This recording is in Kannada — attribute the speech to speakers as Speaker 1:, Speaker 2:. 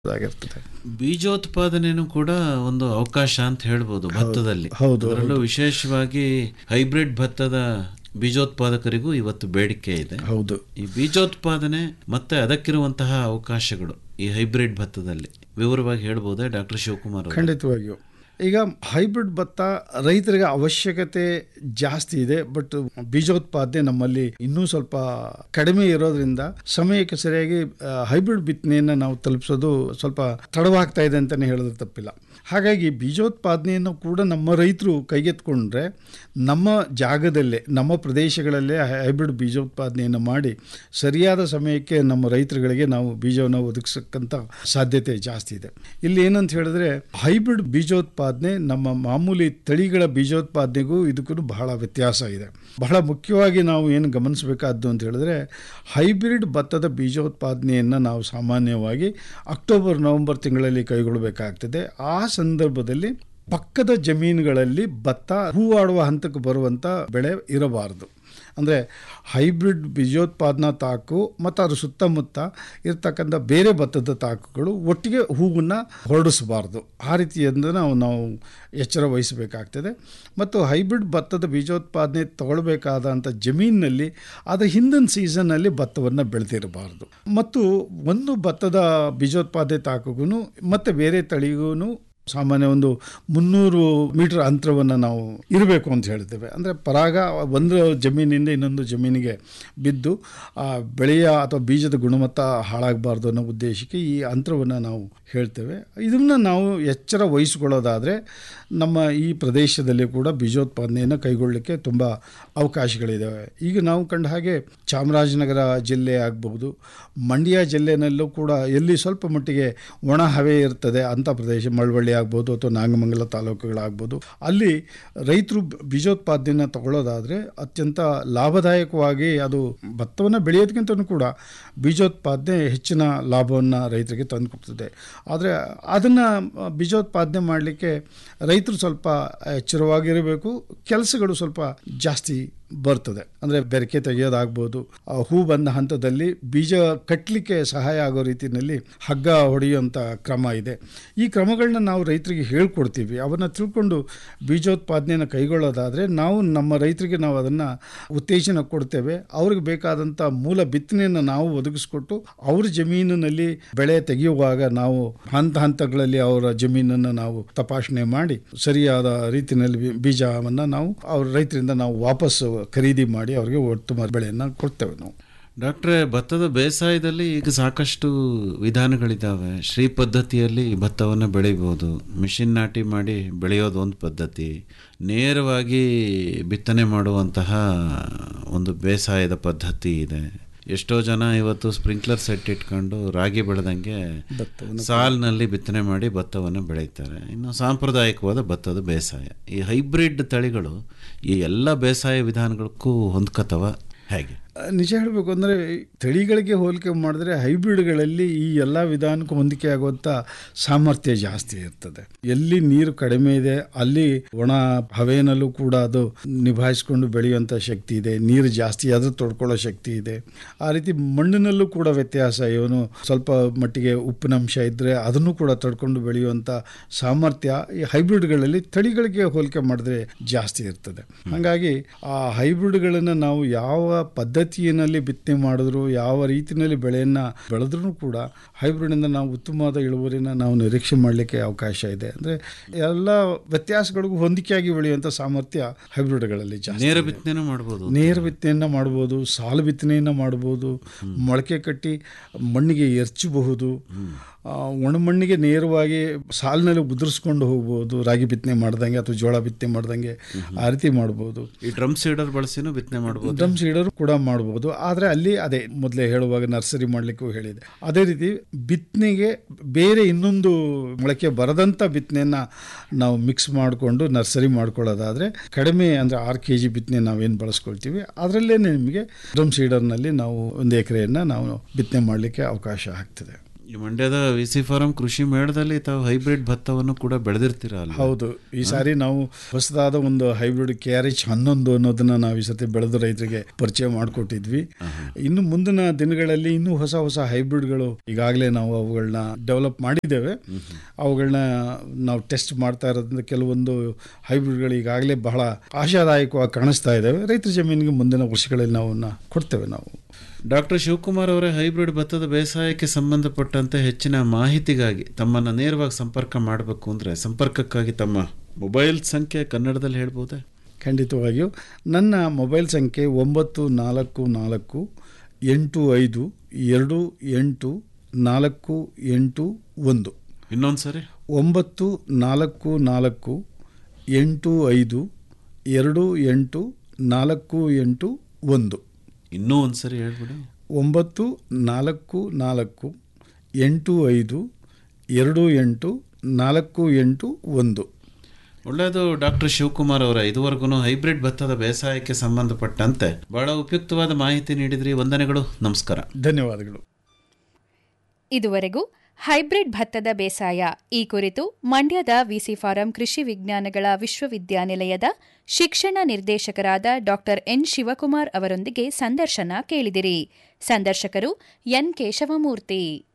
Speaker 1: ಆಗಿರ್ತದೆ
Speaker 2: ಬೀಜೋತ್ಪಾದನೆನೂ ಕೂಡ ಒಂದು ಅವಕಾಶ ಅಂತ ಹೇಳ್ಬೋದು ಭತ್ತದಲ್ಲಿ
Speaker 1: ಹೌದು,
Speaker 2: ಅದರಲ್ಲೂ ವಿಶೇಷವಾಗಿ ಹೈಬ್ರಿಡ್ ಭತ್ತದ ಬೀಜೋತ್ಪಾದಕರಿಗೂ ಇವತ್ತು ಬೇಡಿಕೆ ಇದೆ
Speaker 1: ಹೌದು
Speaker 2: ಈ ಬೀಜೋತ್ಪಾದನೆ ಮತ್ತೆ ಅದಕ್ಕಿರುವಂತಹ ಅವಕಾಶಗಳು ಈ ಹೈಬ್ರಿಡ್ ಭತ್ತದಲ್ಲಿ ವಿವರವಾಗಿ ಹೇಳ್ಬೋದೇ ಡಾಕ್ಟರ್ ಶಿವಕುಮಾರ್ ಅವರು?
Speaker 1: ಖಂಡಿತವಾಗಿಯೂ ಈಗ ಹೈಬ್ರಿಡ್ ಭತ್ತ ರೈತರಿಗೆ ಅವಶ್ಯಕತೆ ಜಾಸ್ತಿ ಇದೆ ಬಟ್ ಬೀಜೋತ್ಪಾದನೆ ನಮ್ಮಲ್ಲಿ ಇನ್ನೂ ಸ್ವಲ್ಪ ಕಡಿಮೆ ಇರೋದ್ರಿಂದ ಸಮಯಕ್ಕೆ ಸರಿಯಾಗಿ ಹೈಬ್ರಿಡ್ ಬಿತ್ತನೆಯನ್ನು ನಾವು ತಲುಪಿಸೋದು ಸ್ವಲ್ಪ ತಡವಾಗ್ತಾ ಇದೆ ಅಂತಲೇ ಹೇಳಿದ್ರೆ ತಪ್ಪಿಲ್ಲ ಹಾಗಾಗಿ ಬೀಜೋತ್ಪಾದನೆಯನ್ನು ಕೂಡ ನಮ್ಮ ರೈತರು ಕೈಗೆತ್ಕೊಂಡ್ರೆ ನಮ್ಮ ಜಾಗದಲ್ಲೇ ನಮ್ಮ ಪ್ರದೇಶಗಳಲ್ಲೇ ಹೈಬ್ರಿಡ್ ಬೀಜೋತ್ಪಾದನೆಯನ್ನು ಮಾಡಿ ಸರಿಯಾದ ಸಮಯಕ್ಕೆ ನಮ್ಮ ರೈತರುಗಳಿಗೆ ನಾವು ಬೀಜವನ್ನು ಒದಗಿಸಕ್ಕಂಥ ಸಾಧ್ಯತೆ ಜಾಸ್ತಿ ಇದೆ ಇಲ್ಲಿ ಏನಂತ ಹೇಳಿದ್ರೆ ಹೈಬ್ರಿಡ್ ಬೀಜೋತ್ಪಾದನೆ ನಮ್ಮ ಮಾಮೂಲಿ ತಳಿಗಳ ಬೀಜೋತ್ಪಾದನೆಗೂ ಇದಕ್ಕೂ ಬಹಳ ವ್ಯತ್ಯಾಸ ಇದೆ ಬಹಳ ಮುಖ್ಯವಾಗಿ ನಾವು ಏನು ಗಮನಿಸಬೇಕಾದ್ದು ಅಂತ ಹೇಳಿದ್ರೆ ಹೈಬ್ರಿಡ್ ಭತ್ತದ ಬೀಜೋತ್ಪಾದನೆಯನ್ನು ನಾವು ಸಾಮಾನ್ಯವಾಗಿ ಅಕ್ಟೋಬರ್ ನವೆಂಬರ್ ತಿಂಗಳಲ್ಲಿ ಕೈಗೊಳ್ಳಬೇಕಾಗ್ತದೆ ಆ ಸಂದರ್ಭದಲ್ಲಿ ಪಕ್ಕದ ಜಮೀನುಗಳಲ್ಲಿ ಭತ್ತ ಹೂವಾಡುವ ಹಂತಕ್ಕೆ ಬರುವಂಥ ಬೆಳೆ ಇರಬಾರದು ಅಂದರೆ ಹೈಬ್ರಿಡ್ ಬೀಜೋತ್ಪಾದನಾ ತಾಕು ಮತ್ತು ಅದ್ರ ಸುತ್ತಮುತ್ತ ಇರ್ತಕ್ಕಂಥ ಬೇರೆ ಭತ್ತದ ತಾಕುಗಳು ಒಟ್ಟಿಗೆ ಹೂವನ್ನು ಹೊರಡಿಸಬಾರ್ದು ಆ ರೀತಿಯಿಂದ ನಾವು ನಾವು ಎಚ್ಚರ ವಹಿಸಬೇಕಾಗ್ತದೆ ಮತ್ತು ಹೈಬ್ರಿಡ್ ಭತ್ತದ ಬೀಜೋತ್ಪಾದನೆ ತಗೊಳ್ಬೇಕಾದಂಥ ಜಮೀನಿನಲ್ಲಿ ಅದರ ಹಿಂದಿನ ಸೀಸನ್ನಲ್ಲಿ ಭತ್ತವನ್ನು ಬೆಳೆದಿರಬಾರ್ದು ಮತ್ತು ಒಂದು ಭತ್ತದ ಬೀಜೋತ್ಪಾದನೆ ತಾಕುಗೂ ಮತ್ತು ಬೇರೆ ತಳಿಗೂ ಸಾಮಾನ್ಯ ಒಂದು ಮುನ್ನೂರು ಮೀಟರ್ ಅಂತರವನ್ನು ನಾವು ಇರಬೇಕು ಅಂತ ಹೇಳ್ತೇವೆ ಅಂದರೆ ಪರಾಗ ಒಂದು ಜಮೀನಿಂದ ಇನ್ನೊಂದು ಜಮೀನಿಗೆ ಬಿದ್ದು ಆ ಬೆಳೆಯ ಅಥವಾ ಬೀಜದ ಗುಣಮಟ್ಟ ಹಾಳಾಗಬಾರ್ದು ಅನ್ನೋ ಉದ್ದೇಶಕ್ಕೆ ಈ ಅಂತರವನ್ನು ನಾವು ಹೇಳ್ತೇವೆ ಇದನ್ನು ನಾವು ಎಚ್ಚರ ವಹಿಸಿಕೊಳ್ಳೋದಾದರೆ ನಮ್ಮ ಈ ಪ್ರದೇಶದಲ್ಲಿ ಕೂಡ ಬೀಜೋತ್ಪಾದನೆಯನ್ನು ಕೈಗೊಳ್ಳಲಿಕ್ಕೆ ತುಂಬ ಅವಕಾಶಗಳಿದ್ದಾವೆ ಈಗ ನಾವು ಕಂಡ ಹಾಗೆ ಚಾಮರಾಜನಗರ ಜಿಲ್ಲೆ ಆಗ್ಬೋದು ಮಂಡ್ಯ ಜಿಲ್ಲೆನಲ್ಲೂ ಕೂಡ ಎಲ್ಲಿ ಸ್ವಲ್ಪ ಮಟ್ಟಿಗೆ ಒಣ ಹವೆ ಇರ್ತದೆ ಅಂಥ ಪ್ರದೇಶ ಮಳವಳ್ಳಿ ಆಗ್ಬೋದು ಅಥವಾ ನಾಗಮಂಗಲ ತಾಲೂಕುಗಳಾಗ್ಬೋದು ಅಲ್ಲಿ ರೈತರು ಬೀಜೋತ್ಪಾದನೆಯನ್ನು ತಗೊಳ್ಳೋದಾದರೆ ಅತ್ಯಂತ ಲಾಭದಾಯಕವಾಗಿ ಅದು ಭತ್ತವನ್ನು ಬೆಳೆಯೋದಕ್ಕಿಂತಲೂ ಕೂಡ ಬೀಜೋತ್ಪಾದನೆ ಹೆಚ್ಚಿನ ಲಾಭವನ್ನು ರೈತರಿಗೆ ತಂದುಕೊಡ್ತದೆ ಆದರೆ ಅದನ್ನು ಬೀಜೋತ್ಪಾದನೆ ಮಾಡಲಿಕ್ಕೆ ರೈತರು ಸ್ವಲ್ಪ ಎಚ್ಚರವಾಗಿರಬೇಕು ಕೆಲಸಗಳು ಸ್ವಲ್ಪ ಜಾಸ್ತಿ ಬರ್ತದೆ ಅಂದರೆ ಬೆರಕೆ ತೆಗೆಯೋದಾಗ್ಬೋದು ಆ ಹೂ ಬಂದ ಹಂತದಲ್ಲಿ ಬೀಜ ಕಟ್ಟಲಿಕ್ಕೆ ಸಹಾಯ ಆಗೋ ರೀತಿಯಲ್ಲಿ ಹಗ್ಗ ಹೊಡೆಯುವಂಥ ಕ್ರಮ ಇದೆ ಈ ಕ್ರಮಗಳನ್ನ ನಾವು ರೈತರಿಗೆ ಹೇಳ್ಕೊಡ್ತೀವಿ ಅವನ್ನ ತಿಳ್ಕೊಂಡು ಬೀಜೋತ್ಪಾದನೆಯನ್ನು ಕೈಗೊಳ್ಳೋದಾದರೆ ನಾವು ನಮ್ಮ ರೈತರಿಗೆ ನಾವು ಅದನ್ನು ಉತ್ತೇಜನ ಕೊಡ್ತೇವೆ ಅವ್ರಿಗೆ ಬೇಕಾದಂಥ ಮೂಲ ಬಿತ್ತನೆಯನ್ನು ನಾವು ಒದಗಿಸ್ಕೊಟ್ಟು ಅವ್ರ ಜಮೀನಿನಲ್ಲಿ ಬೆಳೆ ತೆಗೆಯುವಾಗ ನಾವು ಹಂತ ಹಂತಗಳಲ್ಲಿ ಅವರ ಜಮೀನನ್ನು ನಾವು ತಪಾಸಣೆ ಮಾಡಿ ಸರಿಯಾದ ರೀತಿಯಲ್ಲಿ ಬೀಜವನ್ನು ನಾವು ಅವ್ರ ರೈತರಿಂದ ನಾವು ವಾಪಸ್ ಖರೀದಿ ಮಾಡಿ ಅವರಿಗೆ ಉತ್ತಮ ಬೆಳೆಯನ್ನು ಕೊಡ್ತೇವೆ ನಾವು
Speaker 2: ಡಾಕ್ಟ್ರೆ ಭತ್ತದ ಬೇಸಾಯದಲ್ಲಿ ಈಗ ಸಾಕಷ್ಟು ವಿಧಾನಗಳಿದ್ದಾವೆ ಶ್ರೀ ಪದ್ಧತಿಯಲ್ಲಿ ಭತ್ತವನ್ನು ಬೆಳಿಬೋದು ಮಿಷಿನ್ ನಾಟಿ ಮಾಡಿ ಬೆಳೆಯೋದು ಒಂದು ಪದ್ಧತಿ ನೇರವಾಗಿ ಬಿತ್ತನೆ ಮಾಡುವಂತಹ ಒಂದು ಬೇಸಾಯದ ಪದ್ಧತಿ ಇದೆ ಎಷ್ಟೋ ಜನ ಇವತ್ತು ಸ್ಪ್ರಿಂಕ್ಲರ್ ಸೆಟ್ ಇಟ್ಕೊಂಡು ರಾಗಿ ಬೆಳೆದಂಗೆ ಸಾಲಿನಲ್ಲಿ ಬಿತ್ತನೆ ಮಾಡಿ ಭತ್ತವನ್ನು ಬೆಳೀತಾರೆ ಇನ್ನು ಸಾಂಪ್ರದಾಯಿಕವಾದ ಭತ್ತದ ಬೇಸಾಯ ಈ ಹೈಬ್ರಿಡ್ ತಳಿಗಳು ಈ ಎಲ್ಲ ಬೇಸಾಯ ವಿಧಾನಗಳಕ್ಕೂ ಹೊಂದ್ಕತವ ಹೇಗೆ
Speaker 1: ನಿಜ ಹೇಳಬೇಕು ಅಂದರೆ ತಳಿಗಳಿಗೆ ಹೋಲಿಕೆ ಮಾಡಿದ್ರೆ ಹೈಬ್ರಿಡ್ಗಳಲ್ಲಿ ಈ ಎಲ್ಲ ವಿಧಾನಕ್ಕೂ ಹೊಂದಿಕೆ ಆಗುವಂಥ ಸಾಮರ್ಥ್ಯ ಜಾಸ್ತಿ ಇರ್ತದೆ ಎಲ್ಲಿ ನೀರು ಕಡಿಮೆ ಇದೆ ಅಲ್ಲಿ ಒಣ ಹವೆನಲ್ಲೂ ಕೂಡ ಅದು ನಿಭಾಯಿಸ್ಕೊಂಡು ಬೆಳೆಯುವಂಥ ಶಕ್ತಿ ಇದೆ ನೀರು ಜಾಸ್ತಿ ಆದರೂ ತೊಡ್ಕೊಳ್ಳೋ ಶಕ್ತಿ ಇದೆ ಆ ರೀತಿ ಮಣ್ಣಿನಲ್ಲೂ ಕೂಡ ವ್ಯತ್ಯಾಸ ಇವನು ಸ್ವಲ್ಪ ಮಟ್ಟಿಗೆ ಉಪ್ಪಿನಂಶ ಇದ್ದರೆ ಅದನ್ನು ಕೂಡ ತಡ್ಕೊಂಡು ಬೆಳೆಯುವಂಥ ಸಾಮರ್ಥ್ಯ ಈ ಹೈಬ್ರಿಡ್ಗಳಲ್ಲಿ ತಳಿಗಳಿಗೆ ಹೋಲಿಕೆ ಮಾಡಿದ್ರೆ ಜಾಸ್ತಿ ಇರ್ತದೆ ಹಾಗಾಗಿ ಆ ಹೈಬ್ರಿಡ್ಗಳನ್ನು ನಾವು ಯಾವ ಪದ್ಧತಿಯಲ್ಲಿ ಬಿತ್ತನೆ ಮಾಡಿದ್ರು ಯಾವ ರೀತಿಯಲ್ಲಿ ಬೆಳೆಯನ್ನು ಬೆಳೆದ್ರೂ ಕೂಡ ಹೈಬ್ರಿಡ್ನಿಂದ ನಾವು ಉತ್ತಮವಾದ ಇಳುವರಿನ ನಾವು ನಿರೀಕ್ಷೆ ಮಾಡಲಿಕ್ಕೆ ಅವಕಾಶ ಇದೆ ಅಂದರೆ ಎಲ್ಲ ವ್ಯತ್ಯಾಸಗಳಿಗೂ ಹೊಂದಿಕೆಯಾಗಿ ಬೆಳೆಯುವಂಥ ಸಾಮರ್ಥ್ಯ ಹೈಬ್ರಿಡ್ಗಳಲ್ಲಿ ಜಾಸ್ತಿ
Speaker 2: ನೇರ
Speaker 1: ಇದೆ.
Speaker 2: ಬಿತ್ತನೆನೂ ಮಾಡ್ಬೋದು
Speaker 1: ನೇರ ಬಿತ್ತನೆಯನ್ನು ಮಾಡ್ಬೋದು ಸಾಲು ಬಿತ್ತನೆಯನ್ನು ಮಾಡ್ಬೋದು ಮೊಳಕೆ ಕಟ್ಟಿ ಮಣ್ಣಿಗೆ ಎರ್ಚಬಹುದು ಆ, ಒಣ ಮಣ್ಣಿಗೆ ನೇರವಾಗಿ ಸಾಲಿನಲ್ಲಿ ಉದುರಿಸ್ಕೊಂಡು ಹೋಗ್ಬೋದು ರಾಗಿ ಬಿತ್ತನೆ ಮಾಡ್ದಂಗೆ ಅಥವಾ ಜೋಳ ಬಿತ್ತನೆ ಮಾಡ್ದಂಗೆ ಆ ರೀತಿ ಮಾಡ್ಬೋದು
Speaker 2: ಈ ಡ್ರಮ್ ಸೀಡರ್ ಬಳಸಿನೂ ಬಿತ್ತನೆ ಮಾಡ್ಬೋದು
Speaker 1: ಡ್ರಮ್ ಸೀಡರ್ ಕೂಡ ಮಾಡ್ಬೋದು ಆದರೆ ಅಲ್ಲಿ ಅದೇ ಮೊದಲೇ ಹೇಳುವಾಗ ನರ್ಸರಿ ಮಾಡಲಿಕ್ಕೂ ಹೇಳಿದೆ ಅದೇ ರೀತಿ ಬಿತ್ತನೆಗೆ ಬೇರೆ ಇನ್ನೊಂದು ಮೊಳಕೆ ಬರದಂಥ ಬಿತ್ತನೆಯನ್ನು ನಾವು ಮಿಕ್ಸ್ ಮಾಡಿಕೊಂಡು ನರ್ಸರಿ ಮಾಡ್ಕೊಳ್ಳೋದಾದರೆ ಕಡಿಮೆ ಅಂದರೆ ಆರು ಕೆ ಜಿ ಬಿತ್ತನೆ ನಾವೇನು ಬಳಸ್ಕೊಳ್ತೀವಿ ಅದರಲ್ಲೇ ನಿಮಗೆ ಡ್ರಮ್ ಸೀಡರ್ನಲ್ಲಿ ನಾವು ಒಂದು ಎಕರೆಯನ್ನು ನಾವು ಬಿತ್ತನೆ ಮಾಡಲಿಕ್ಕೆ ಅವಕಾಶ ಆಗ್ತದೆ
Speaker 2: ಈ ಮಂಡ್ಯದ ವಿ ಸಿ ಫಾರಂ ಕೃಷಿ ಮೇಳದಲ್ಲಿ ತಾವು ಹೈಬ್ರಿಡ್ ಭತ್ತವನ್ನು ಕೂಡ ಬೆಳೆದಿರ್ತೀರ ಅಲ್ಲ
Speaker 1: ಹೌದು ಈ ಸಾರಿ ನಾವು ಹೊಸದಾದ ಒಂದು ಹೈಬ್ರಿಡ್ ಕೆ ಆರ್ ಎಚ್ ಹನ್ನೊಂದು ಅನ್ನೋದನ್ನ ನಾವು ಈ ಸತಿ ಬೆಳೆದು ರೈತರಿಗೆ ಪರಿಚಯ ಮಾಡಿಕೊಟ್ಟಿದ್ವಿ ಇನ್ನು ಮುಂದಿನ ದಿನಗಳಲ್ಲಿ ಇನ್ನೂ ಹೊಸ ಹೊಸ ಹೈಬ್ರಿಡ್ಗಳು ಈಗಾಗಲೇ ನಾವು ಅವುಗಳನ್ನ ಡೆವಲಪ್ ಮಾಡಿದ್ದೇವೆ ಅವುಗಳನ್ನ ನಾವು ಟೆಸ್ಟ್ ಮಾಡ್ತಾ ಇರೋದ್ರಿಂದ ಕೆಲವೊಂದು ಹೈಬ್ರಿಡ್ಗಳು ಈಗಾಗಲೇ ಬಹಳ ಆಶಾದಾಯಕವಾಗಿ ಕಾಣಿಸ್ತಾ ಇದ್ದಾವೆ ರೈತರ ಜಮೀನಿಗೆ ಮುಂದಿನ ವರ್ಷಗಳಲ್ಲಿ ನಾವು ಅವನ್ನ ಕೊಡ್ತೇವೆ ನಾವು
Speaker 2: ಡಾಕ್ಟರ್ ಶಿವಕುಮಾರ್ ಅವರೇ ಹೈಬ್ರಿಡ್ ಭತ್ತದ ಬೇಸಾಯಕ್ಕೆ ಸಂಬಂಧಪಟ್ಟಂತೆ ಹೆಚ್ಚಿನ ಮಾಹಿತಿಗಾಗಿ ತಮ್ಮನ್ನು ನೇರವಾಗಿ ಸಂಪರ್ಕ ಮಾಡಬೇಕು ಅಂದರೆ ಸಂಪರ್ಕಕ್ಕಾಗಿ ತಮ್ಮ ಮೊಬೈಲ್ ಸಂಖ್ಯೆ ಕನ್ನಡದಲ್ಲಿ ಹೇಳ್ಬೋದೇ
Speaker 1: ಖಂಡಿತವಾಗಿಯೂ ನನ್ನ ಮೊಬೈಲ್ ಸಂಖ್ಯೆ ಒಂಬತ್ತು ನಾಲ್ಕು ನಾಲ್ಕು ಎಂಟು ಐದು ಎರಡು ಎಂಟು ನಾಲ್ಕು ಎಂಟು ಒಂದು
Speaker 2: ಇನ್ನೊಂದು ಸರಿ
Speaker 1: ಒಂಬತ್ತು ನಾಲ್ಕು ನಾಲ್ಕು ಎಂಟು ಐದು ಎರಡು ಎಂಟು ನಾಲ್ಕು ಎಂಟು ಒಂದು
Speaker 2: ಇನ್ನೂ ಒಂದು ಸರಿ ಹೇಳ್ಬಿಡಿ
Speaker 1: ಒಂಬತ್ತು ನಾಲ್ಕು ನಾಲ್ಕು ಎಂಟು ಐದು ಎರಡು ಎಂಟು ನಾಲ್ಕು ಎಂಟು ಒಂದು
Speaker 2: ಒಳ್ಳೆಯದು ಡಾಕ್ಟರ್ ಶಿವಕುಮಾರ್ ಅವರ ಇದುವರೆಗೂ ಹೈಬ್ರಿಡ್ ಭತ್ತದ ಬೇಸಾಯಕ್ಕೆ ಸಂಬಂಧಪಟ್ಟಂತೆ ಬಹಳ ಉಪಯುಕ್ತವಾದ ಮಾಹಿತಿ ನೀಡಿದ್ರಿ ವಂದನೆಗಳು ನಮಸ್ಕಾರ
Speaker 1: ಧನ್ಯವಾದಗಳು
Speaker 3: ಇದುವರೆಗೂ ಹೈಬ್ರಿಡ್ ಭತ್ತದ ಬೇಸಾಯ ಈ ಕುರಿತು ಮಂಡ್ಯದ ವಿಸಿ ಫಾರಂ ಕೃಷಿ ವಿಜ್ಞಾನಗಳ ವಿಶ್ವವಿದ್ಯಾನಿಲಯದ ಶಿಕ್ಷಣ ನಿರ್ದೇಶಕರಾದ ಡಾ ಎನ್ ಶಿವಕುಮಾರ್ ಅವರೊಂದಿಗೆ ಸಂದರ್ಶನ ಕೇಳಿದಿರಿ ಸಂದರ್ಶಕರು ಎನ್ ಕೇಶವಮೂರ್ತಿ